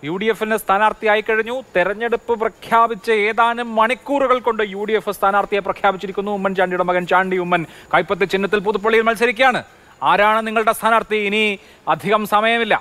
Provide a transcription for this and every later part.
U D എഫിന് സ്ഥാനാർത്ഥിയായി കഴിഞ്ഞു തെരഞ്ഞെടുപ്പ് പ്രഖ്യാപിച്ച് ഏതാനും മണിക്കൂറുകൾ കൊണ്ട് യു ഡി എഫ് സ്ഥാനാർത്ഥിയെ പ്രഖ്യാപിച്ചിരിക്കുന്നു ഉമ്മൻചാണ്ടിയുടെ മകൻ ചാണ്ടി ഉമ്മൻ കൈപ്പത്തി ചിഹ്നത്തിൽ പുതുപ്പള്ളിയിൽ മത്സരിക്കുകയാണ് ആരാണ് നിങ്ങളുടെ സ്ഥാനാർത്ഥി ഇനി അധികം സമയമില്ല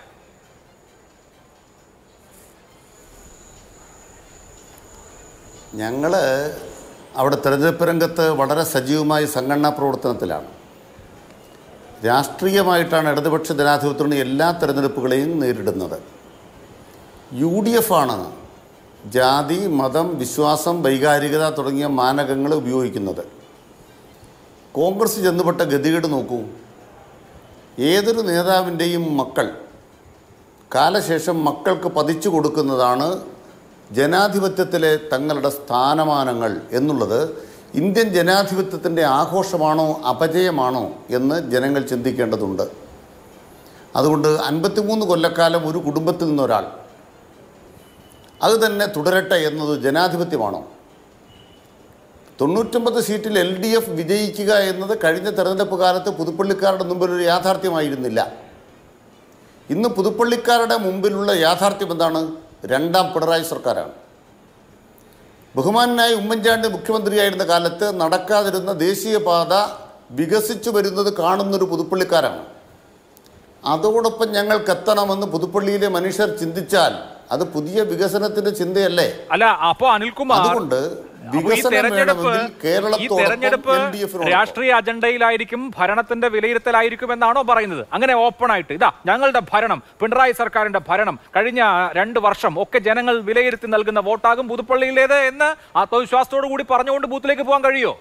ഞങ്ങൾ അവിടെ തെരഞ്ഞെടുപ്പ് രംഗത്ത് വളരെ സജീവമായി സംഘടനാ പ്രവർത്തനത്തിലാണ് രാഷ്ട്രീയമായിട്ടാണ് ഇടതുപക്ഷ ജനാധിപത്യത്തിന് എല്ലാ തെരഞ്ഞെടുപ്പുകളെയും നേരിടുന്നത് യു ഡി എഫ് ആണ് ജാതി മതം വിശ്വാസം വൈകാരികത തുടങ്ങിയ മാനകങ്ങൾ ഉപയോഗിക്കുന്നത് കോൺഗ്രസ് ചെന്നുപെട്ട ഗതികേട് നോക്കൂ ഏതൊരു നേതാവിൻ്റെയും മക്കൾ കാലശേഷം മക്കൾക്ക് പതിച്ചു കൊടുക്കുന്നതാണ് ജനാധിപത്യത്തിലെ തങ്ങളുടെ സ്ഥാനമാനങ്ങൾ എന്നുള്ളത് ഇന്ത്യൻ ജനാധിപത്യത്തിൻ്റെ ആഘോഷമാണോ അപജയമാണോ എന്ന് ജനങ്ങൾ ചിന്തിക്കേണ്ടതുണ്ട് അതുകൊണ്ട് അൻപത്തിമൂന്ന് കൊല്ലക്കാലം ഒരു കുടുംബത്തിൽ നിന്നൊരാൾ അത് തന്നെ തുടരട്ടെ എന്നത് ജനാധിപത്യമാണോ തൊണ്ണൂറ്റൊമ്പത് സീറ്റിൽ എൽ ഡി എഫ് വിജയിക്കുക എന്നത് കഴിഞ്ഞ തെരഞ്ഞെടുപ്പ് കാലത്ത് പുതുപ്പള്ളിക്കാരുടെ മുമ്പിൽ ഒരു യാഥാർത്ഥ്യമായിരുന്നില്ല ഇന്ന് പുതുപ്പള്ളിക്കാരുടെ മുമ്പിലുള്ള യാഥാർത്ഥ്യം എന്താണ് രണ്ടാം പിണറായി സർക്കാരാണ് ബഹുമാനായ ഉമ്മൻചാണ്ടി മുഖ്യമന്ത്രിയായിരുന്ന കാലത്ത് നടക്കാതിരുന്ന ദേശീയപാത വികസിച്ചു വരുന്നത് കാണുന്നൊരു പുതുപ്പള്ളിക്കാരാണ് അതോടൊപ്പം ഞങ്ങൾക്ക് എത്തണമെന്ന് പുതുപ്പള്ളിയിലെ മനുഷ്യർ ചിന്തിച്ചാൽ അത് പുതിയ വികസനത്തിന്റെ ചിന്തയല്ലേ അല്ല അപ്പോ അനിൽകുമാർ അതുകൊണ്ട് അപ്പോ ഈ വികസനം തെരഞ്ഞെടുപ്പ് വേണമെങ്കിൽ ഈ കേരളത്തോടൊപ്പം തെരഞ്ഞെടുപ്പ് എൽ ഡി എഫിനോടൊപ്പം രാഷ്ട്രീയ അജണ്ടയിലായിരിക്കും ഭരണത്തിന്റെ വിലയിരുത്തലായിരിക്കും എന്നാണോ പറയുന്നത് അങ്ങനെ ഓപ്പൺ ആയിട്ട് ഇതാ ഞങ്ങളുടെ ഭരണം പിണറായി സർക്കാരിന്റെ ഭരണം കഴിഞ്ഞ രണ്ട് വർഷം ഒക്കെ ജനങ്ങൾ വിലയിരുത്തി നൽകുന്ന വോട്ടാകും പുതുപ്പള്ളിയിലേത് എന്ന് ആത്മവിശ്വാസത്തോടു കൂടി പറഞ്ഞുകൊണ്ട് ബൂത്തിലേക്ക് പോകാൻ കഴിയോ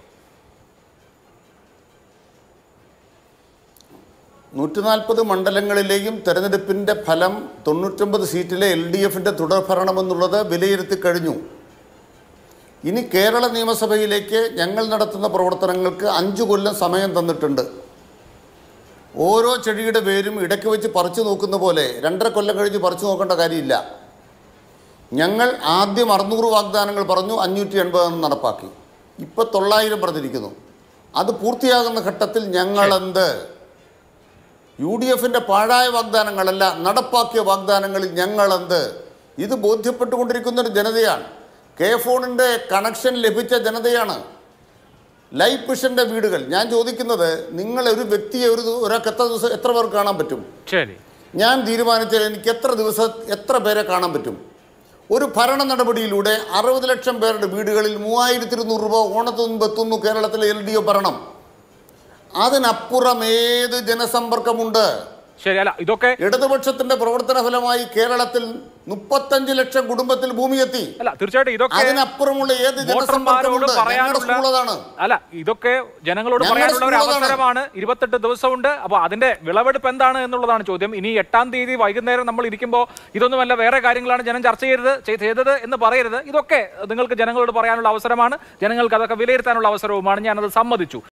നൂറ്റി നാൽപ്പത് മണ്ഡലങ്ങളിലെയും തെരഞ്ഞെടുപ്പിൻ്റെ ഫലം തൊണ്ണൂറ്റൊമ്പത് സീറ്റിലെ എൽ ഡി എഫിൻ്റെ തുടർഭരണമെന്നുള്ളത് വിലയിരുത്തി കഴിഞ്ഞു ഇനി കേരള നിയമസഭയിലേക്ക് ഞങ്ങൾ നടത്തുന്ന പ്രവർത്തനങ്ങൾക്ക് അഞ്ചു കൊല്ലം സമയം തന്നിട്ടുണ്ട് ഓരോ ചെടിയുടെ പേരും ഇടയ്ക്ക് വെച്ച് പറിച്ചു നോക്കുന്ന പോലെ രണ്ടര കൊല്ലം കഴിഞ്ഞ് പറിച്ചു നോക്കേണ്ട കാര്യമില്ല ഞങ്ങൾ ആദ്യം അറുന്നൂറ് വാഗ്ദാനങ്ങൾ പറഞ്ഞു അഞ്ഞൂറ്റി എൺപത് നടപ്പാക്കി ഇപ്പം തൊള്ളായിരം പറഞ്ഞിരിക്കുന്നു അത് പൂർത്തിയാകുന്ന ഘട്ടത്തിൽ ഞങ്ങളെന്ത് യു ഡി എഫിൻ്റെ പാഴായ വാഗ്ദാനങ്ങളല്ല നടപ്പാക്കിയ വാഗ്ദാനങ്ങളിൽ ഞങ്ങളെന്ത് ഇത് ബോധ്യപ്പെട്ടുകൊണ്ടിരിക്കുന്ന ഒരു ജനതയാണ് കെ ഫോണിൻ്റെ കണക്ഷൻ ലഭിച്ച ജനതയാണ് ലൈഫ് മിഷൻ്റെ വീടുകൾ ഞാൻ ചോദിക്കുന്നത് നിങ്ങൾ ഒരു വ്യക്തിയെ ഒരു ദിവ- ഒരാൾക്ക് എത്ര ദിവസം എത്ര പേർക്ക് കാണാൻ പറ്റും ശരി ഞാൻ തീരുമാനിച്ചാൽ എനിക്ക് എത്ര ദിവസം എത്ര പേരെ കാണാൻ പറ്റും ഒരു ഭരണ നടപടിയിലൂടെ അറുപത് ലക്ഷം പേരുടെ വീടുകളിൽ മൂവായിരത്തി ഇരുന്നൂറ് രൂപ ഓണത്തിന് മുമ്പ് എത്തുന്നു കേരളത്തിലെ എൽ ഡി എഫ് ഭരണം അതിനപ്പുറം ഏത് ജനസമ്പർക്കമുണ്ട് ശരി അല്ല ഇതൊക്കെ ഇടതുപക്ഷത്തിന്റെ പ്രവർത്തന ഫലമായി കേരളത്തിൽ മുപ്പത്തഞ്ച് ലക്ഷം കുടുംബത്തിൽ ഭൂമി എത്തി അല്ല തീർച്ചയായിട്ടും ഇതൊക്കെ അതിനപ്പുറമുള്ള ഏത് വോട്ടർമാരോട് ജനസമ്പർക്കമുണ്ട് ഞങ്ങളുടെ പറയാനുള്ള സ്കൂൾ അതാണ് അല്ല ഇതൊക്കെ ജനങ്ങളോട് ഞങ്ങളുടെ പറയാനുള്ള ഒരു സ്കൂൾ അതാണ്. അവസരമാണ് ഇരുപത്തെട്ട് ദിവസമുണ്ട് അപ്പോൾ അതിന്റെ വിളവെടുപ്പ് എന്താണ് എന്നുള്ളതാണ് ചോദ്യം ഇനി എട്ടാം തീയതി വൈകുന്നേരം നമ്മൾ ഇരിക്കുമ്പോൾ ഇതൊന്നുമല്ല വേറെ കാര്യങ്ങളാണ് ജനം ചർച്ച ചെയ്തത് ചെയ്- ചെയ്തത് എന്ന് പറയരുത് ഇതൊക്കെ നിങ്ങൾക്ക് ജനങ്ങളോട് പറയാനുള്ള അവസരമാണ് ജനങ്ങൾക്ക് അതൊക്കെ വിലയിരുത്താനുള്ള അവസരവുമാണ് ഞാനത് സമ്മതിച്ചു